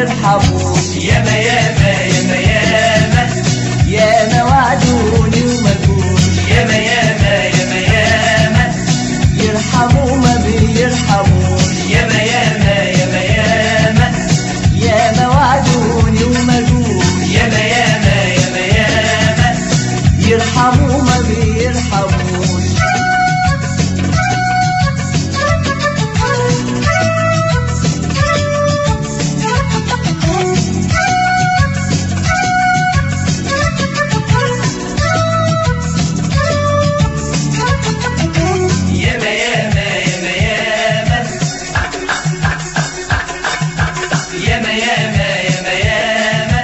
بيرحموش ياما ياما ياما ياما ياما وعدوني وما جوش ياما ياما ياما ياما يرحموا ما بيرحموش ياما ياما ياما ياما ياما وعدوني وما جوش ياما ياما ياما ياما يرحموا ما بيرحموش ياما ياما ياما ياما ياما ياما ياما ياما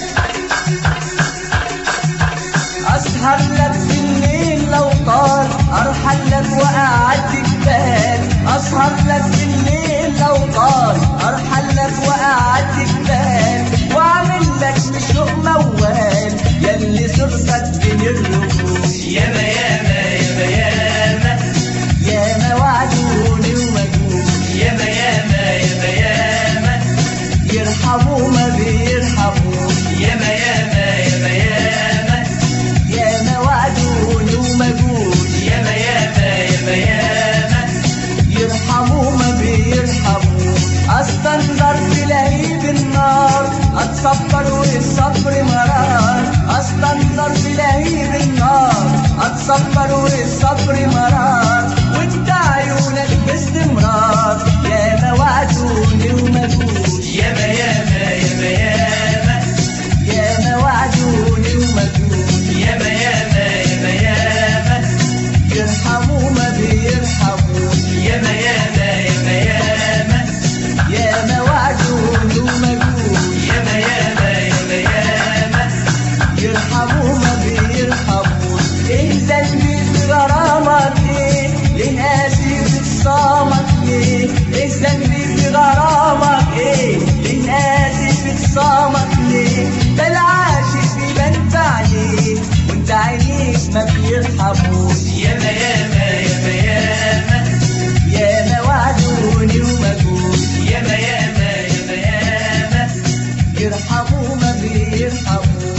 اسهر لك بالليل لو طال ارحل لك واعدي جبال اسهر لك بالليل لو طال ارحل لك واعدي جبال واعمل لك بشوق موال يلي صرتك بين الرموش ياما ياما ياما ياما ياما وعدوني ومجنون ياما ياما ياما ياما يرحموا ما بيرحموش ياما ياما ياما ياما ياما وعدوني ومجنون ياما ياما ياما ياما يرحموا ما بيرحموا استنظر في لهيب النار اتصبر والصبر مرار استنظر في لهيب النار اتصبر والصبر مرار وانت عيونك باستمرار ياما وعدوني وما جوش ياما ياما ياما ياما ياما وعدوني وما جوش ياما ياما ياما ياما يرحموا ما بيرحموش ياما ياما ياما ياما ياما وعدوني وما جوش ياما ياما ياما ياما يرحموا ما بيرحموش ايه ذنبي في غرامك ايه ليه قاسي في خصامك ليه ايه ذنبي في غرامك ايه ليه قاسي في خصامك ليه ده العاشق بيبان عليه وانت عينيك ما بيرحموش ياما ياما ياما ياما ياما وعدوني وما جوش ياما ياما ياما ياما يرحموا ما بيرحموش